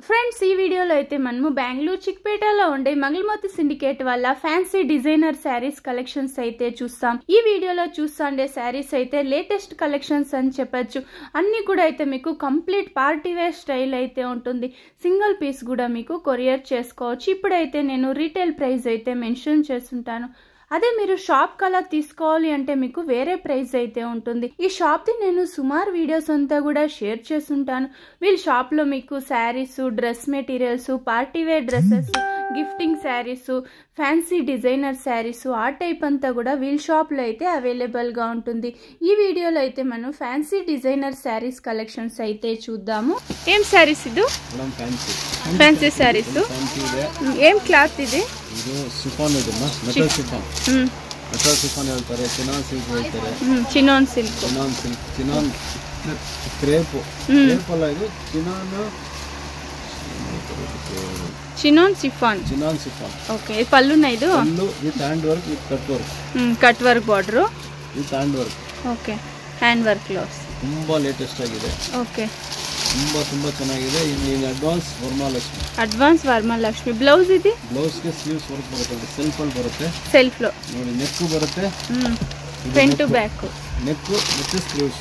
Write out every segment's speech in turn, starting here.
Friends ఈ వీడియోలో అయితే మనము బెంగళూరు చిక్పేటలో ఉండే మంగళమూర్తి సిండికేట్ వల్ల ఫ్యాన్సీ డిజైనర్ శారీస్ కలెక్షన్స్ అయితే చూస్తాం ఈ వీడియోలో చూస్తాండే శారీస్ అయితే లేటెస్ట్ కలెక్షన్స్ అని చెప్పొచ్చు అన్ని కూడా అయితే మీకు కంప్లీట్ పార్టీ వేర్ స్టైల్ అయితే ఉంటుంది సింగిల్ పీస్ కూడా మీకు కొరియర్ చేసుకోవచ్చు ఇప్పుడైతే నేను రీటైల్ ప్రైస్ అయితే మెన్షన్ చేస్తుంటాను అదే మీరు షాప్ కలా తీసుకోవాలి అంటే మీకు వేరే ప్రైస్ అయితే ఉంటుంది ఈ షాప్ది నేను సుమారు వీడియోస్ అంతా కూడా షేర్ చేస్తుంటాను వీళ్ళ షాప్లో మీకు saris dress materials party wear dresses gifting saris fancy designer saris ఆ టైప్ అంతా కూడా వీళ్ళ షాప్లో అయితే అవైలబుల్గా ఉంటుంది ఈ వీడియోలో అయితే మనం ఫ్యాన్సీ డిజైనర్ శారీస్ కలెక్షన్స్ అయితే చూద్దాము ఏం శారీస్ ఇది madam fancy fancy saris fancy ಇದೆ ఏం క్లాత్ ఇది ಇದು ಸಿಫಾನ್ ಇದಮ್ಮ ಮೆಟಲ್ ಸಿಫಾನ್ మ్, ಮೆಟಲ್ ಸಿಫಾನ್ ಹೇಳ್ತಾರೆ ಚಿನಾನ್ ಸಿಲ್ಕ್ ಹೇಳ್ತಾರೆ మ్, chinon silk chinon silk chinon crepe crepe ಅಲ್ಲ ಇದು chinon chinon chiffon chinon chiffon okay ఇది పళ్ళున్నా ఇది full with hand work with cut work cut work border with hand work okay hand work class ತುಂಬ latest ಆಗಿದೆ okay ತುಂಬ ತುಂಬ ಚೆನ್ನಾಗಿದೆ ಇನ್ನು in advance Varamahalakshmi advance Varamahalakshmi blouse ఇది ಬ್ಲೌಸ್ಗೆ ಸ್ಲೀವ್ಸ್ ವರ್ಕ್ ಬರುತ್ತೆ ಸೆಲ್ಫಲ್ಲಿ ಬರುತ್ತೆ సెల్ఫ్లో ನೋಡಿ ನೆಕ್ಕು ಬರುತ್ತೆ ఫ్రంట్ టు బ్యాక్ ನೆಕ್ಕು ಮತ್ತು ಸ್ಲೀವ್ಸ್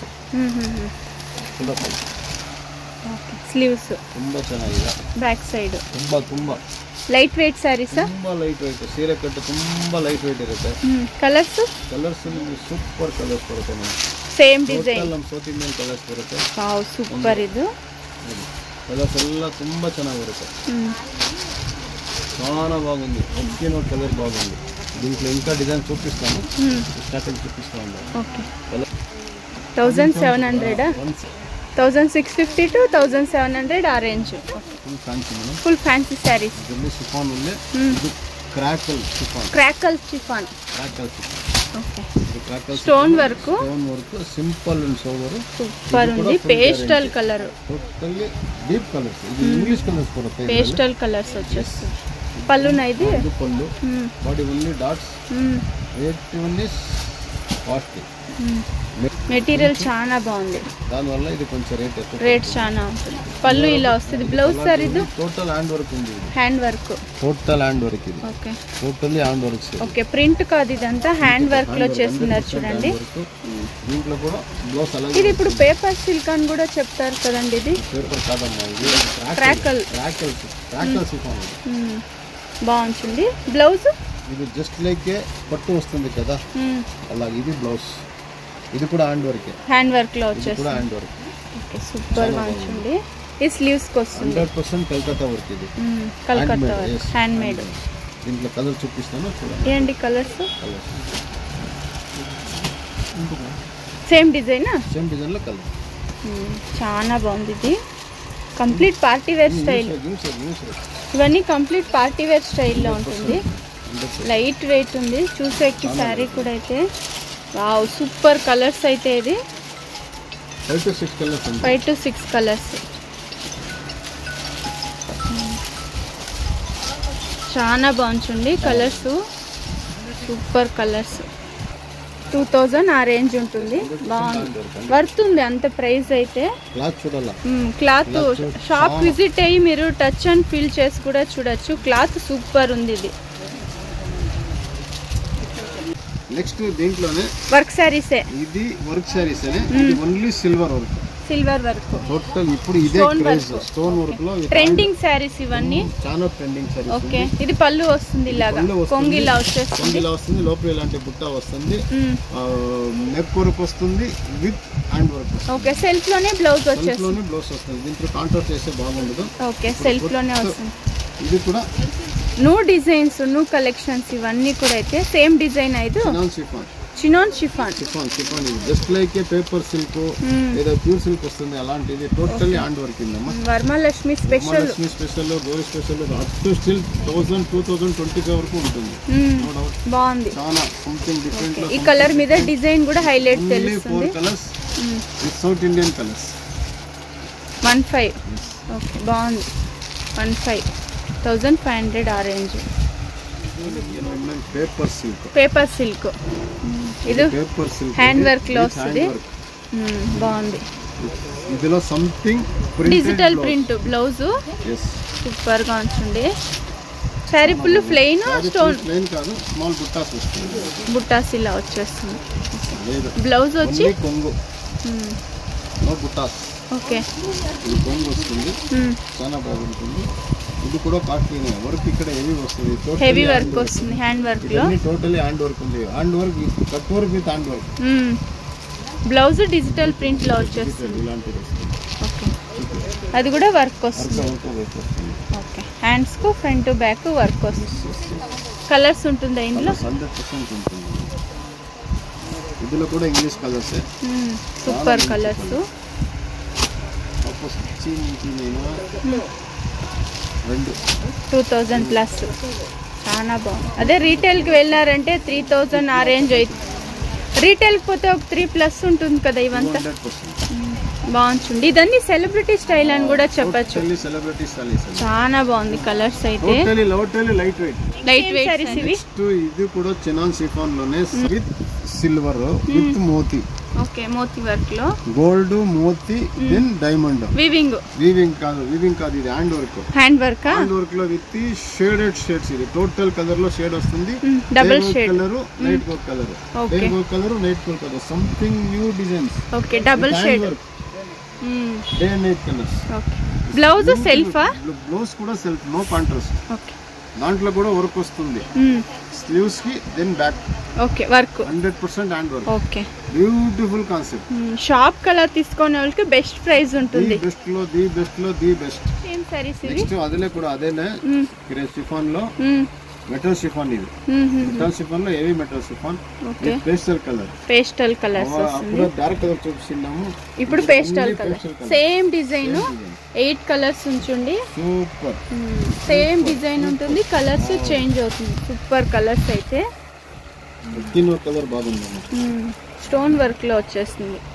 ఓకే స్లీవ్స్ ತುಂಬ ಚೆನ್ನಾಗಿದೆ బ్యాక్ సైడ్ ತುಂಬ ತುಂಬ లైట్ వెయిట్ శారీసా ತುಂಬ ಲೈಟ್ ವೆಯ್ಟ್ ಸೀರೆ ಕಟ್ಟು ತುಂಬ ಲೈಟ್ ವೆಯ್ಟ್ ಇರುತ್ತೆ కలర్స్ ಕಲರ್ಸ್ ನಿಮಗೆ ಸೂಪರ್ ಕಲರ್ಸ್ ಬರುತ್ತೆ ಮೇಡಮ್ సేమ్ డిజైన్ ಟೋಟಲ್ ನಮ್ಮ ಸೌತ್ ಇಂಡಿಯನ್ ಕಲರ್ಸ್ ಬರುತ್ತೆ వావ్ సూపర్ ಇದು ಕಲರ್ಸ್ ಎಲ್ಲ ತುಂಬ ಚೆನ್ನಾಗಿ ಬರುತ್ತೆ మ్మ్. చాలా బాగుంది ఒకే నోట్ కలర్ బాగుంది దీంట్లో ఇంకా డిజైన్ చూపిస్తాను మ్మ్. స్టార్టింగ్ చూపిస్తాను ఓకే కలర్ థౌజండ్ సెవెన్ హండ్రెడా thousand six fifty to thousand seven hundred ఆ range full fancy madam full fancy saris ಇದರಲ್ಲಿ ಶಿಫಾನ್ ಉಳ್ಳೆ ಇದು crackle chiffon crackle chiffon crackle chiffon okay ಇದು crackle stone work stone work simple and ಸೋವರು super ఉంది pastel colour totally deep colours ಇದು English colours ಬರುತ್ತೆ ಇದ್ರಲ್ಲಿ. పేస్టల్ కలర్స్ వచ్చేస్తుంది పళ్ళునా ఇది ಇದು ಪಲ್ಲು మ్మ్. ಬಾಡಿ ಓನ್ಲಿ ಡಾಟ್ಸ್ మ్మ్. ರೇಟ್ ಓನ್ಲಿ ಕಾಸ್ಟ್ಲಿ మ్మ్. మెటీరియల్ చాలా బాగుంది దానివల్ల ఇది కొంచెం రేట్ ఎక్కువ రేట్ చాలా ఉంటుంది పళ్ళు ఇలా వస్తుంది బ్లౌజ్ సార్ ఇది టోటల్ హ్యాండ్ వర్క్ ఉంది ఇది hand work total hand work ఇది okay totally hand works okay print కాదు ఇదంతా హ్యాండ్ వర్క్ లో చేస్తున్నారు చూడండి వర్క్ దీంట్లో కూడా బ్లౌజ్ అలాగే ఇది ఇప్పుడు పేపర్ సిల్క్ అని కూడా చెప్తారు కదండి ఇది పేపర్ కాదమ్మా ఇది క్రాకల్ క్రాకల్ క్రాకల్ సిఫాన్ ఇది మ్మ్. బాగుంటుంది బ్లౌజ్ ఇది జస్ట్ లైక్ పట్టు వస్తుంది కదా అలా ఇది బ్లౌజ్ ఇది కూడా హ్యాండ్ వర్క్ హ్యాండ్ వర్క్ లో ఇది వచ్చేస్తుంది కూడా హ్యాండ్ వర్క్ ఓకే సూపర్ గా ఉంటుంది ఈ స్లీవ్స్ కి వస్తుంది హండ్రెడ్ పర్సెంట్ కల్కత్తా వర్క్ ఇది మ్మ్. Calcutta Handmade, work yes. Handmade దీంట్లో కలర్ చూపిస్తాను చూడండి ఏంటి కలర్స్ కలర్ సేమ్ డిజైనా సేమ్ డిజైన్లో కలర్ చాలా బాగుంది ఇది కంప్లీట్ పార్టీ వేర్ స్టైల్ ఇవన్నీ కంప్లీట్ పార్టీ వేర్ స్టైల్లో ఉంటుంది లైట్ వెయిట్ ఉంది చూసేకి శారీ కూడా అయితే వావ్ సూపర్ కలర్స్ అయితే ఇది ఫైవ్ టు సిక్స్ కలర్స్ ఉంది ఫైవ్ టు సిక్స్ కలర్స్ చాలా బాగుంటుంది colours super colours two thousand ఆ రేంజ్ ఉంటుంది బాగుంది వర్త్ ఉంది అంత ప్రైస్ అయితే క్లాత్ చూడాలా క్లాత్ షాప్ విజిట్ అయ్యి మీరు టచ్ అండ్ ఫీల్ చేసి కూడా చూడొచ్చు క్లాత్ సూపర్ ఉంది ఇది నెక్స్ట్ దీంట్లోనే వర్క్ శారీసే ఇది వర్క్ సారీస్ అని ఇది only silver work silver work total ఇప్పుడు ఇదే Stone craze work. Stone work లో ఇది ట్రెండింగ్ శారీస్ ఇవన్నీ చాలా ట్రెండింగ్ సారీస్ ఓకే ఇది పళ్ళు వస్తుంది ఇలాగా పళ్ళు వస్తుంది. కొంగి ఇలా వచ్చేస్తుంది ఇలా వస్తుంది లోపల ఇలాంటి బుట్ట వస్తుంది మ్మ్. నెక్ వర్క్ వస్తుంది with hand work okay self లోనే బ్లౌజ్ వచ్చేస్తుంది లోనే బ్లౌజ్ వస్తుంది దీంట్లో కాంట్రాక్ట్ చేస్తే బాగుండదు ఓకే సెల్ఫ్ లోనే వస్తుంది ఇది కూడా న్యూ డిజైన్స్ న్యూ కలెక్షన్స్ ఇవన్నీ కూడా అయితే సేమ్ డిజైన్ అయితే chinon chiffon chinon chiffon chiffon chiffon ఇది just like a paper silk లేదా ప్యూర్ సిల్క్ వస్తుంది అలాంటిది టోటల్లీ హ్యాండ్ వర్క్ ఇందమ్మా Varamahalakshmi special Mahalakshmi special Gowri special up to still thousand two thousand twenty five వరకు ఉంటుంది నో డౌట్ బాగుంది చాలా సంథింగ్ డిఫరెంట్ లో ఈ కలర్ మీద డిజైన్ కూడా హైలైట్ ఓన్లీ తెలుస్తుంది four colours with South Indian colours one five okay బాగుంది one five thousand five hundred ఆ range paper silk paper silk ఇది పేపర్ సిల్క్ హ్యాండ్ వర్క్ లో వస్తుంది మ్మ్, బాగుంది ఇందులో something digital print blouse yes super గా ఉంచండి sari full plain stone plain కాదు స్మాల్ బుట్టాస్ వస్తుంది బుట్టాస్ ఇలా వచ్చేస్తుంది లేదు బ్లౌజ్ వచ్చి ఓన్లీ కొంగు నో బుట్టాస్ ఓకే ఇది కొంగు వస్తుంది చాలా బాగుంటుంది ఇది కూడా కాస్ట్లీనే వర్క్ ఇక్కడ హెవీ వస్తుంది హెవీ వర్క్ వస్తుంది హ్యాండ్ వర్క్ లో ఇవన్నీ టోటలీ హ్యాండ్ వర్క్ ఉంది hand work cut work with hand work blouse digital print లో వచ్చేస్తుంది ఇలాంటిది వస్తుంది ఓకే అది కూడా వర్క్ వర్క్ వస్తుంది వర్క్ వర్క్ వస్తుంది ఓకే హ్యాండ్స్ కు ఫ్రంట్ బ్యాక్ వర్క్ వస్తుంది కలర్స్ ఉంటుందా ఇందులో హండ్రెడ్ పర్సెంట్ ఉంటుంది ఇందులో కూడా ఇంగ్లీష్ కలర్స్ సూపర్ కలర్స్ వాపస్ ఇచ్చి నుంచి నేను రెండు టూ థౌజండ్ ప్లస్ చాలా బాగుంది అదే రీటైల్కి వెళ్ళారంటే త్రీ థౌజండ్ ఆ రేంజ్ అవుతుంది రీటైల్కి పోతే ఒక త్రీ ప్లస్ ఉంటుంది కదా ఇవంతా హండ్రెడ్ పర్సెంట్ బాగుంటుంది ఇదన్నీ సెలబ్రిటీ స్టైల్ అని కూడా చెప్పచ్చు టోటలీ సెలబ్రిటీ స్టైల్స్ చాలా బాగుంది కలర్స్ అయితే totally totally light weight light weight saris ఇవి నెక్స్ట్ ఇది కూడా చినాన్ సిఫాన్ లోనే విత్ సిల్వర్ విత్ మోతి ఓకే మోతి వర్క్ లో గోల్డ్ మోతి దెన్ డైమండ్ వివింగ్ వీవింగ్ కాదు వీవింగ్ కాదు ఇది hand work hand work hand work లో విత్ షేడెడ్ షేడ్స్ ఇది టోటల్ కలర్ లో షేడ్ వస్తుంది double shade colour night coat colour Okay. Day coat colour night coat colour something new designs okay double shade work day night colours okay blouse సెల్ఫా blouse కూడా self no contrast okay దాంట్లో కూడా work వస్తుంది sleeves కి then back okay work hundred percent hand work okay beautiful concept shop colour తీసుకునే వాళ్ళకి best price ది ఉంటుంది బెస్ట్ లో ది బెస్ట్ లో ది బెస్ట్ ఏం సారీస్ ఇవి నెక్స్ట్ అదిలే కూడా అదేనే షిఫాన్ లో మెటల్ షిఫాన్ ఇది మెటల్ షిఫాన్ లో heavy metal chiffon okay pastel colour pastel colours వస్తుంది అప్పుడు డార్క్ కలర్ చూపిస్తున్నాము ఇప్పుడు pastel colour pastel colour. Same design eight colours ఉంచుండి సూపర్ సేమ్ డిజైన్ ఉంటుంది కలర్స్ చేంజ్ అవుతుంది సూపర్ కలర్స్ అయితే ఎత్తిన కలర్ బాగుంది స్టోన్ వర్క్ లో వచ్చేస్తుంది